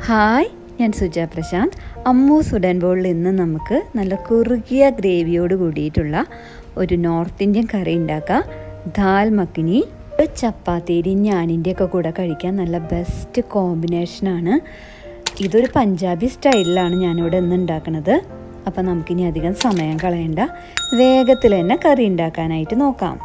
hi ഞാൻ സുജ പ്രശാന്ത് അമ്മൂസ് wooden ബോളിൽ ഇന്ന് നമുക്ക് നല്ല കുറുകിയ ഗ്രേവിയോട് കൂടിയിട്ടുള്ള ഒരു നോർത്ത് ഇന്ത്യൻ കറി ഉണ്ടാക്കാം ദാൽ മഖിനി ചപ്പാത്തിരി ഞാനിൻ്റെ ഒക്കെ കൂടെ കഴിക്കാൻ നല്ല ബെസ്റ്റ് കോമ്പിനേഷനാണ് ഇതൊരു പഞ്ചാബി സ്റ്റൈലിലാണ് ഞാനിവിടെ ഇന്ന് ഉണ്ടാക്കുന്നത് അപ്പം നമുക്കിനി അധികം സമയം കളയണ്ട വേഗത്തിൽ തന്നെ കറി ഉണ്ടാക്കാനായിട്ട് നോക്കാം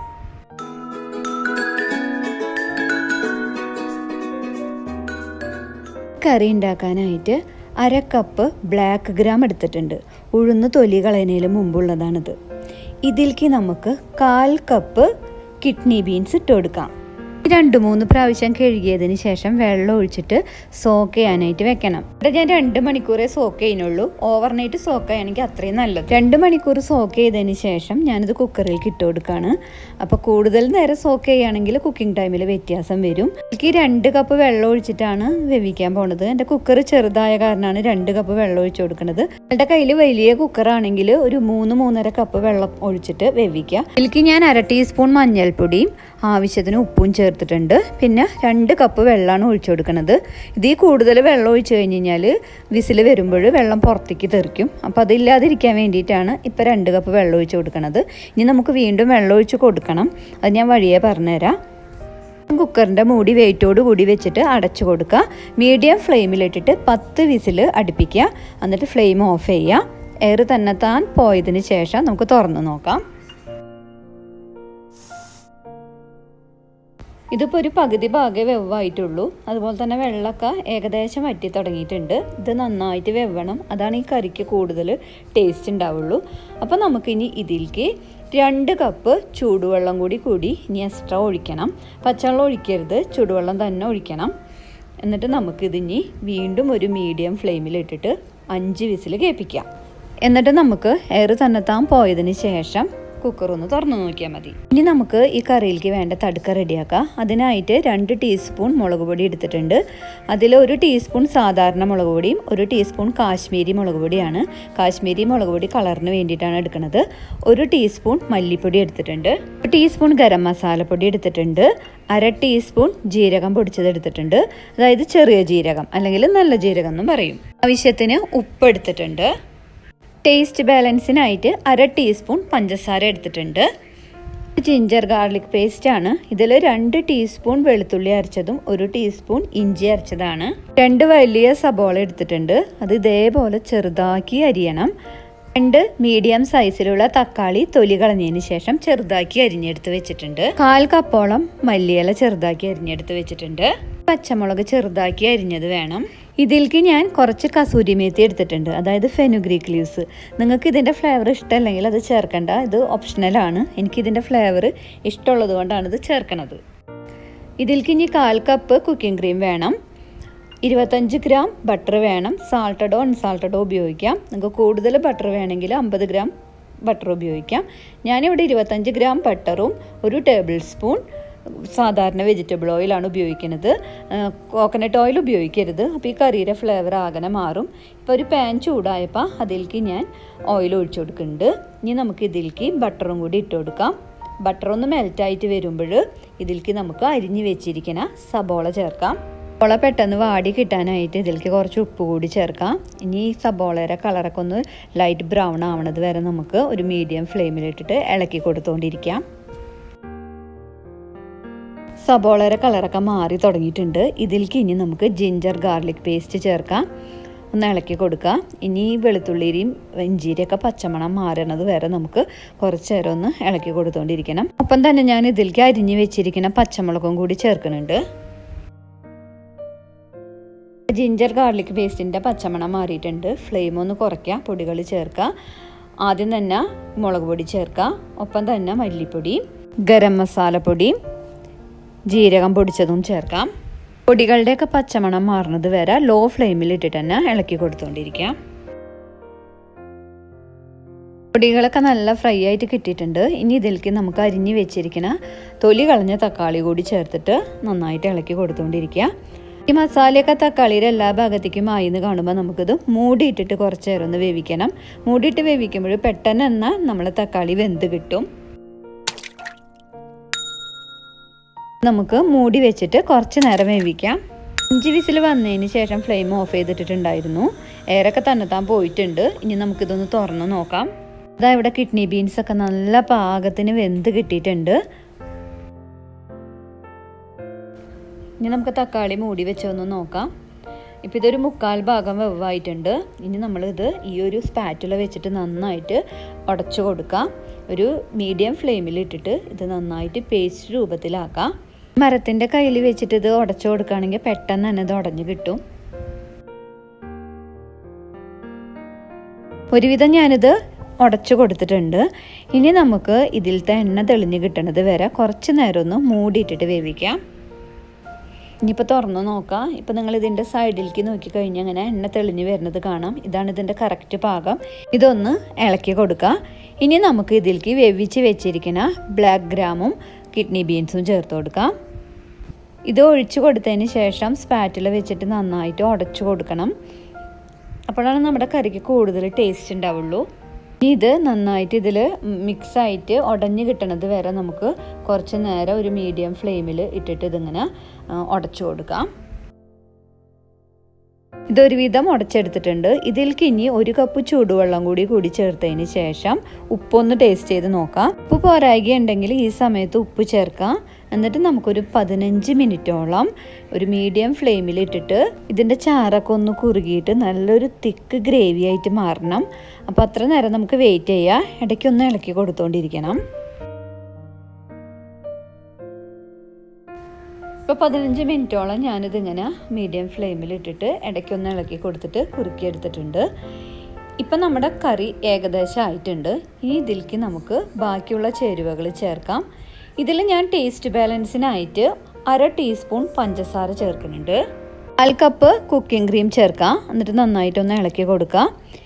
കറി ഉണ്ടാക്കാനായിട്ട് അര കപ്പ് ബ്ലാക്ക് ഗ്രാം എടുത്തിട്ടുണ്ട് ഉഴുന്ന് തൊലി കളയുന്നതിന് മുമ്പുള്ളതാണിത് ഇതിലേക്ക് നമുക്ക് കാൽ കപ്പ് കിഡ്നി ബീൻസ് ഇട്ട് കൊടുക്കാം രണ്ട് മൂന്ന് പ്രാവശ്യം കഴുകിയതിന് ശേഷം വെള്ളം ഒഴിച്ചിട്ട് സോക്ക് ചെയ്യാനായിട്ട് വെക്കണം ഇവിടെ ഞാൻ രണ്ട് മണിക്കൂറേ സോക്ക് ചെയ്യുന്നുള്ളൂ ഓവർനൈറ്റ് സോക്ക് ചെയ്യുകയാണെങ്കിൽ അത്രയും നല്ലത് രണ്ട് മണിക്കൂർ സോക്ക് ചെയ്തതിന് ശേഷം ഞാനിത് കുക്കറിലേക്ക് ഇട്ട് കൊടുക്കുകയാണ് അപ്പോൾ കൂടുതൽ നേരം സോക്ക് ചെയ്യുകയാണെങ്കിൽ കുക്കിംഗ് ടൈമിൽ വ്യത്യാസം വരും എനിക്ക് രണ്ട് കപ്പ് വെള്ളം ഒഴിച്ചിട്ടാണ് വേവിക്കാൻ പോണത് എൻ്റെ കുക്കർ ചെറുതായ കാരണമാണ് രണ്ട് കപ്പ് വെള്ളം ഒഴിച്ചു കൊടുക്കുന്നത് എൻ്റെ കയ്യിൽ വലിയ കുക്കറാണെങ്കിൽ ഒരു മൂന്ന് മൂന്നര കപ്പ് വെള്ളം ഒഴിച്ചിട്ട് വേവിക്കുക ഇതിലേക്ക് ഞാൻ അര ടീസ്പൂൺ മഞ്ഞൾപ്പൊടിയും ആവശ്യത്തിന് ഉപ്പും ചേർത്തിട്ടുണ്ട് പിന്നെ രണ്ട് കപ്പ് വെള്ളമാണ് ഒഴിച്ചു കൊടുക്കുന്നത് ഇതിൽ കൂടുതൽ വെള്ളം ഒഴിച്ചു കഴിഞ്ഞ് കഴിഞ്ഞാൽ വിസിൽ വരുമ്പോൾ വെള്ളം പുറത്തേക്ക് തെറിക്കും അപ്പോൾ അതില്ലാതിരിക്കാൻ വേണ്ടിയിട്ടാണ് ഇപ്പോൾ രണ്ട് കപ്പ് വെള്ളം ഒഴിച്ച് കൊടുക്കുന്നത് ഇനി നമുക്ക് വീണ്ടും വെള്ളം ഒഴിച്ച് കൊടുക്കണം അത് ഞാൻ വഴിയെ പറഞ്ഞുതരാം കുക്കറിൻ്റെ മൂടി വെയിറ്റോട് കൂടി വെച്ചിട്ട് അടച്ചു കൊടുക്കുക മീഡിയം ഫ്ലെയിമിലിട്ടിട്ട് പത്ത് വിസിൽ അടുപ്പിക്കുക എന്നിട്ട് ഫ്ലെയിം ഓഫ് ചെയ്യുക എയർ തന്നെത്താൻ പോയതിന് ശേഷം നമുക്ക് തുറന്ന് നോക്കാം ഇതിപ്പോൾ ഒരു പകുതി ഭാഗമേ വെവായിട്ടുള്ളൂ അതുപോലെ തന്നെ വെള്ളമൊക്കെ ഏകദേശം വറ്റി തുടങ്ങിയിട്ടുണ്ട് ഇത് നന്നായിട്ട് വെവണം അതാണ് ഈ കറിക്ക് കൂടുതൽ ടേസ്റ്റ് ഉണ്ടാവുള്ളൂ അപ്പോൾ നമുക്കിനി ഇതിലേക്ക് രണ്ട് കപ്പ് ചൂടുവെള്ളം കൂടി കൂടി ഇനി എക്സ്ട്രാ ഒഴിക്കണം പച്ചവെള്ളം ഒഴിക്കരുത് ചൂടുവെള്ളം തന്നെ ഒഴിക്കണം എന്നിട്ട് നമുക്കിതിനി വീണ്ടും ഒരു മീഡിയം ഫ്ലെയിമിലിട്ടിട്ട് അഞ്ച് വിസിൽ കേൾപ്പിക്കാം എന്നിട്ട് നമുക്ക് എയർ തന്നെത്താൻ പോയതിന് ശേഷം കുക്കർ ഒന്ന് തുറന്നു നോക്കിയാൽ മതി ഇനി നമുക്ക് ഈ കറിയിലേക്ക് വേണ്ട തടുക്ക റെഡിയാക്കാം അതിനായിട്ട് രണ്ട് ടീസ്പൂൺ മുളക് പൊടി എടുത്തിട്ടുണ്ട് അതിൽ ഒരു ടീസ്പൂൺ സാധാരണ മുളക് പൊടിയും ഒരു ടീസ്പൂൺ കാശ്മീരി മുളക് പൊടിയാണ് കാശ്മീരി മുളക് പൊടി കളറിന് വേണ്ടിയിട്ടാണ് എടുക്കുന്നത് ഒരു ടീസ്പൂൺ മല്ലിപ്പൊടി എടുത്തിട്ടുണ്ട് ഒരു ടീസ്പൂൺ ഗരം മസാലപ്പൊടി എടുത്തിട്ടുണ്ട് അര ടീസ്പൂൺ ജീരകം പൊടിച്ചത് എടുത്തിട്ടുണ്ട് അതായത് ചെറിയ ജീരകം അല്ലെങ്കിൽ നല്ല ജീരകം എന്നും പറയും ആവശ്യത്തിന് ഉപ്പ് എടുത്തിട്ടുണ്ട് ടേസ്റ്റ് ബാലൻസിനായിട്ട് അര ടീസ്പൂൺ പഞ്ചസാര എടുത്തിട്ടുണ്ട് ജിഞ്ചർ ഗാർലിക് പേസ്റ്റ് ആണ് ഇതിൽ രണ്ട് ടീസ്പൂൺ വെളുത്തുള്ളി അരച്ചതും ഒരു ടീസ്പൂൺ ഇഞ്ചി അരച്ചതാണ് രണ്ട് വലിയ സബോള എടുത്തിട്ടുണ്ട് അത് ഇതേപോലെ ചെറുതാക്കി അരിയണം രണ്ട് മീഡിയം സൈസിലുള്ള തക്കാളി തൊലി കളഞ്ഞതിന് ശേഷം ചെറുതാക്കി അരിഞ്ഞെടുത്ത് വെച്ചിട്ടുണ്ട് കാൽ കപ്പോളം മല്ലിയില ചെറുതാക്കി അരിഞ്ഞെടുത്ത് വെച്ചിട്ടുണ്ട് പച്ചമുളക് ചെറുതാക്കി അരിഞ്ഞത് വേണം ഇതിലേക്ക് ഞാൻ കുറച്ച് കസൂരി മേത്തി എടുത്തിട്ടുണ്ട് അതായത് ഫെനുഗ്രീക്ക് ലീവ്സ് നിങ്ങൾക്ക് ഇതിൻ്റെ ഫ്ലേവർ ഇഷ്ടമല്ലെങ്കിൽ അത് ചേർക്കണ്ട ഇത് ഓപ്ഷണലാണ് എനിക്കിതിൻ്റെ ഫ്ലേവർ ഇഷ്ടമുള്ളത് കൊണ്ടാണ് ഇത് ചേർക്കണത് ഇതിലേക്ക് ഇനി കാൽ കപ്പ് കുക്കിംഗ് ക്രീം വേണം ഇരുപത്തഞ്ച് ഗ്രാം ബട്ടർ വേണം സാൾട്ടഡോ അൺസാൾട്ടഡോ ഉപയോഗിക്കാം നിങ്ങൾക്ക് കൂടുതൽ ബട്ടർ വേണമെങ്കിൽ അമ്പത് ഗ്രാം ബട്ടർ ഉപയോഗിക്കാം ഞാനിവിടെ ഇരുപത്തഞ്ച് ഗ്രാം ബട്ടറും ഒരു ടേബിൾ സ്പൂൺ സാധാരണ വെജിറ്റബിൾ ഓയിലാണ് ഉപയോഗിക്കുന്നത് കോക്കനട്ട് ഓയിൽ ഉപയോഗിക്കരുത് അപ്പോൾ ഈ കറിയുടെ ഫ്ലേവർ ആകനെ മാറും ഇപ്പോൾ ഒരു പാൻ ചൂടായപ്പോൾ അതിലേക്ക് ഞാൻ ഓയിൽ ഒഴിച്ചു കൊടുക്കുന്നുണ്ട് ഇനി നമുക്ക് ഇതിലേക്ക് ബട്ടറും കൂടി ഇട്ട് കൊടുക്കാം ബട്ടർ ഒന്ന് മെൽറ്റായിട്ട് വരുമ്പോൾ ഇതിലേക്ക് നമുക്ക് അരിഞ്ഞ് വെച്ചിരിക്കുന്ന സബോള ചേർക്കാം സബോള പെട്ടെന്ന് വാടി കിട്ടാനായിട്ട് ഇതിലേക്ക് കുറച്ച് ഉപ്പ് കൂടി ചേർക്കാം ഇനി ഈ സബോളയുടെ കളറൊക്കെ ഒന്ന് ലൈറ്റ് ബ്രൗൺ ആവണത് വരെ നമുക്ക് ഒരു മീഡിയം ഫ്ലെയിമിലിട്ടിട്ട് ഇളക്കി കൊടുത്തുകൊണ്ടിരിക്കാം സബോളയുടെ കളറൊക്കെ മാറി തുടങ്ങിയിട്ടുണ്ട് ഇതിലേക്ക് ഇനി നമുക്ക് ജിഞ്ചർ ഗാർലിക് പേസ്റ്റ് ചേർക്കാം ഒന്ന് ഇളക്കി കൊടുക്കുക ഇനി വെളുത്തുള്ളിരിയും ഇഞ്ചിരിയൊക്കെ പച്ചമണം മാറണത് വരെ നമുക്ക് കുറച്ച് നേരം ഒന്ന് ഇളക്കി കൊടുത്തുകൊണ്ടിരിക്കണം ഒപ്പം തന്നെ ഞാൻ ഇതിലേക്ക് അരിഞ്ഞ് വെച്ചിരിക്കുന്ന പച്ചമുളകും കൂടി ചേർക്കുന്നുണ്ട് ജിഞ്ചർ ഗാർലിക് പേസ്റ്റിൻ്റെ പച്ചമണം മാറിയിട്ടുണ്ട് ഫ്ലെയിം ഒന്ന് കുറയ്ക്കുക പൊടികൾ ചേർക്കുക ആദ്യം തന്നെ മുളക് പൊടി ചേർക്കുക ഒപ്പം തന്നെ മല്ലിപ്പൊടി ഗരം മസാലപ്പൊടി ജീരകം പൊടിച്ചതും ചേർക്കാം പൊടികളുടെയൊക്കെ പച്ചമണം മാറുന്നത് വരെ ലോ ഫ്ലെയിമിൽ ഇട്ടിട്ട് തന്നെ ഇളക്കി കൊടുത്തുകൊണ്ടിരിക്കാം പൊടികളൊക്കെ നല്ല ഫ്രൈ ആയിട്ട് കിട്ടിയിട്ടുണ്ട് ഇനി ഇതിലേക്ക് നമുക്ക് അരിഞ്ഞ് വെച്ചിരിക്കുന്ന തൊലി കളഞ്ഞ തക്കാളി കൂടി ചേർത്തിട്ട് നന്നായിട്ട് ഇളക്കി കൊടുത്തുകൊണ്ടിരിക്കുക ഈ മസാലയൊക്കെ തക്കാളിയുടെ എല്ലാ ഭാഗത്തേക്കും ആയിന്ന് കാണുമ്പോൾ നമുക്കിത് മൂടിയിട്ടിട്ട് കുറച്ച് നേരം ഒന്ന് വേവിക്കണം മൂടിയിട്ട് വേവിക്കുമ്പോൾ പെട്ടെന്ന് എന്നാൽ നമ്മൾ തക്കാളി വെന്ത് കിട്ടും നമുക്ക് മൂടി വെച്ചിട്ട് കുറച്ച് നേരം വേവിക്കാം അഞ്ച് വിസിൽ വന്നതിന് ശേഷം ഫ്ലെയിം ഓഫ് ചെയ്തിട്ടുണ്ടായിരുന്നു എയറൊക്കെ തന്നെത്താൻ പോയിട്ടുണ്ട് ഇനി നമുക്കിതൊന്ന് തുറന്ന് നോക്കാം അതാ ഇവിടെ കിഡ്നി ബീൻസ് ഒക്കെ നല്ല പാകത്തിന് വെന്ത് കിട്ടിയിട്ടുണ്ട് ഇനി നമുക്ക് തക്കാളി മൂടി വെച്ചൊന്ന് നോക്കാം ഇപ്പം ഇതൊരു മുക്കാൽ ഭാഗം വെവായിട്ടുണ്ട് ഇനി നമ്മളിത് ഈ ഒരു സ്പാറ്റുല വെച്ചിട്ട് നന്നായിട്ട് ഉടച്ചു കൊടുക്കാം ഒരു മീഡിയം ഫ്ലെയിമിൽ ഇട്ടിട്ട് ഇത് നന്നായിട്ട് പേസ്റ്റ് രൂപത്തിലാക്കാം മരത്തിൻ്റെ കയ്യിൽ വെച്ചിട്ട് ഇത് ഉടച്ചു കൊടുക്കുകയാണെങ്കിൽ പെട്ടെന്ന് തന്നെ ഇത് ഉടഞ്ഞു കിട്ടും ഒരുവിധം ഞാനിത് ഉടച്ചു കൊടുത്തിട്ടുണ്ട് ഇനി നമുക്ക് ഇതിലത്തെ എണ്ണ തെളിഞ്ഞ് കിട്ടണത് വരെ കുറച്ച് നേരം ഒന്ന് മൂടിയിട്ടിട്ട് വേവിക്കാം ഇനിയിപ്പോൾ തുറന്ന് നോക്കാം ഇപ്പോൾ നിങ്ങൾ ഇതിൻ്റെ സൈഡിലേക്ക് നോക്കിക്കഴിഞ്ഞാൽ അങ്ങനെ എണ്ണ തെളിഞ്ഞ് വരുന്നത് കാണാം ഇതാണ് ഇതിൻ്റെ കറക്റ്റ് പാകം ഇതൊന്ന് ഇളക്കി കൊടുക്കുക ഇനി നമുക്ക് ഇതിലേക്ക് വേവിച്ച് വെച്ചിരിക്കുന്ന ബ്ലാക്ക് ഗ്രാമും കിഡ്നി ബീൻസും ചേർത്ത് കൊടുക്കാം ഇത് ഒഴിച്ചു കൊടുത്തതിന് ശേഷം സ്പാറ്റിൽ വെച്ചിട്ട് നന്നായിട്ട് ഉടച്ചു കൊടുക്കണം അപ്പോഴാണ് നമ്മുടെ കറിക്ക് കൂടുതൽ ടേസ്റ്റ് ഉണ്ടാവുള്ളൂ ഇനി ഇത് നന്നായിട്ട് ഇതിൽ മിക്സായിട്ട് ഉടഞ്ഞ് കിട്ടണത് വരെ നമുക്ക് കുറച്ച് നേരം ഒരു മീഡിയം ഫ്ലെയിമിൽ ഇട്ടിട്ട് ഇതിങ്ങനെ ഉടച്ചു കൊടുക്കാം ഇതൊരുവിധം ഉടച്ചെടുത്തിട്ടുണ്ട് ഇതിലേക്ക് ഇനി ഒരു കപ്പ് ചൂടുവെള്ളം കൂടി കൂടി ചേർത്തതിന് ശേഷം ഉപ്പൊന്ന് ടേസ്റ്റ് ചെയ്ത് നോക്കാം ഉപ്പ് പോരായിക ഉണ്ടെങ്കിൽ ഈ സമയത്ത് ഉപ്പ് ചേർക്കാം എന്നിട്ട് നമുക്കൊരു പതിനഞ്ച് മിനിറ്റോളം ഒരു മീഡിയം ഫ്ലെയിമിൽ ഇട്ടിട്ട് ഇതിൻ്റെ ചാറൊക്കെ ഒന്ന് കുറുകിയിട്ട് നല്ലൊരു തിക്ക് ഗ്രേവി ആയിട്ട് മാറണം അപ്പോൾ അത്ര നേരം നമുക്ക് വെയിറ്റ് ചെയ്യാം ഇടയ്ക്കൊന്ന് ഇളക്കി കൊടുത്തോണ്ടിരിക്കണം ഇപ്പോൾ പതിനഞ്ച് മിനിറ്റോളം ഞാനിതിങ്ങനെ മീഡിയം ഫ്ലെയിമിൽ ഇട്ടിട്ട് ഇടയ്ക്കൊന്ന് ഇളക്കി കൊടുത്തിട്ട് കുറുക്കിയെടുത്തിട്ടുണ്ട് ഇപ്പം നമ്മുടെ കറി ഏകദേശം ആയിട്ടുണ്ട് ഇനി ഇതിലേക്ക് നമുക്ക് ബാക്കിയുള്ള ചേരുവകൾ ചേർക്കാം ഇതിൽ ഞാൻ ടേസ്റ്റ് ബാലൻസിനായിട്ട് അര ടീസ്പൂൺ പഞ്ചസാര ചേർക്കുന്നുണ്ട് അൽ കപ്പ് കുക്കിംഗ് ക്രീം ചേർക്കാം എന്നിട്ട് നന്നായിട്ടൊന്ന് ഇളക്കി കൊടുക്കാം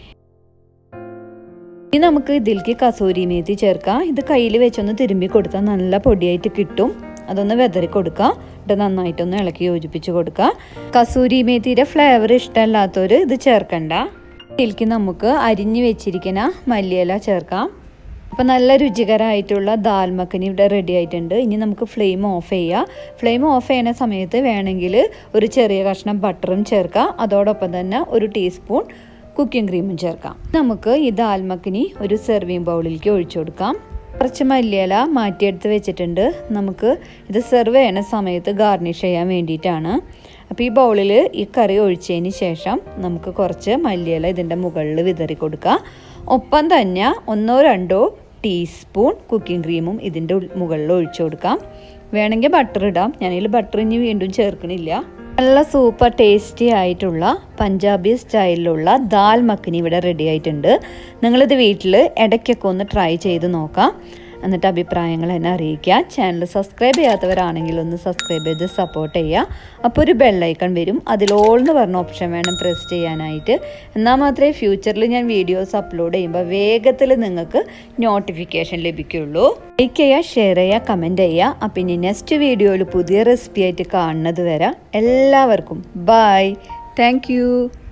ഇനി നമുക്ക് ഇതിലേക്ക് കസൂരി മേത്തി ചേർക്കാം ഇത് കയ്യിൽ വെച്ചൊന്ന് തിരുമ്പി കൊടുത്താൽ നല്ല പൊടിയായിട്ട് കിട്ടും അതൊന്ന് വെതറി കൊടുക്കുക എന്നിട്ട് നന്നായിട്ടൊന്ന് ഇളക്കി യോജിപ്പിച്ച് കൊടുക്കുക കസൂരി മേത്തിയുടെ ഫ്ലേവർ ഇഷ്ടമല്ലാത്തവർ ഇത് ചേർക്കണ്ട ഇതിലേക്ക് നമുക്ക് അരിഞ്ഞു വെച്ചിരിക്കുന്ന മല്ലിയില ചേർക്കാം അപ്പോൾ നല്ല രുചികരമായിട്ടുള്ള ദാൽ മഖനി ഇവിടെ റെഡി ആയിട്ടുണ്ട് ഇനി നമുക്ക് ഫ്ലെയിം ഓഫ് ചെയ്യുക ഫ്ലെയിം ഓഫ് ചെയ്യുന്ന സമയത്ത് വേണമെങ്കിൽ ഒരു ചെറിയ കഷ്ണം ബട്ടറും ചേർക്കാം അതോടൊപ്പം തന്നെ ഒരു ടീസ്പൂൺ കുക്കിംഗ് ക്രീമും ചേർക്കാം നമുക്ക് ഈ ദാൽ മഖനി ഒരു സെർവിങ് ബൗളിലേക്ക് ഒഴിച്ചു കൊടുക്കാം കുറച്ച് മല്ലിയില മാറ്റിയെടുത്ത് വെച്ചിട്ടുണ്ട് നമുക്ക് ഇത് സെർവ് ചെയ്യുന്ന സമയത്ത് ഗാർണിഷ് ചെയ്യാൻ വേണ്ടിയിട്ടാണ് അപ്പോൾ ഈ ബൗളിൽ ഈ കറി ഒഴിച്ചതിന് ശേഷം നമുക്ക് കുറച്ച് മല്ലിയില ഇതിൻ്റെ മുകളിൽ വിതറി കൊടുക്കുക ഒപ്പം തന്നെ ഒന്നോ രണ്ടോ ടീസ്പൂൺ കുക്കിംഗ് ക്രീമും ഇതിൻ്റെ മുകളിൽ ഒഴിച്ചു കൊടുക്കാം വേണമെങ്കിൽ ബട്ടർ ഇടാം ഞാനതിൽ ബട്ടർ ഇനി വീണ്ടും ചേർക്കണില്ല നല്ല സൂപ്പർ ടേസ്റ്റി ആയിട്ടുള്ള പഞ്ചാബി സ്റ്റൈലിലുള്ള ദാൽ മഖനി ഇവിടെ റെഡി ആയിട്ടുണ്ട് നിങ്ങളിത് വീട്ടിൽ ഇടയ്ക്കൊക്കെ ഒന്ന് ട്രൈ ചെയ്ത് നോക്കാം എന്നിട്ട് അഭിപ്രായങ്ങൾ എന്നെ അറിയിക്കുക ചാനൽ സബ്സ്ക്രൈബ് ചെയ്യാത്തവരാണെങ്കിൽ ഒന്ന് സബ്സ്ക്രൈബ് ചെയ്ത് സപ്പോർട്ട് ചെയ്യുക അപ്പോൾ ഒരു ബെല്ലൈക്കൺ വരും അതിലോൾന്ന് പറഞ്ഞ ഓപ്ഷൻ വേണം പ്രസ് ചെയ്യാനായിട്ട് എന്നാൽ മാത്രമേ ഫ്യൂച്ചറിൽ ഞാൻ വീഡിയോസ് അപ്ലോഡ് ചെയ്യുമ്പോൾ വേഗത്തിൽ നിങ്ങൾക്ക് നോട്ടിഫിക്കേഷൻ ലഭിക്കുള്ളൂ ലൈക്ക് ചെയ്യുക ഷെയർ ചെയ്യുക കമൻറ്റ് ചെയ്യുക അപ്പം ഇനി നെക്സ്റ്റ് വീഡിയോയിൽ പുതിയ റെസിപ്പി ആയിട്ട് കാണുന്നത് വരെ എല്ലാവർക്കും ബൈ താങ്ക്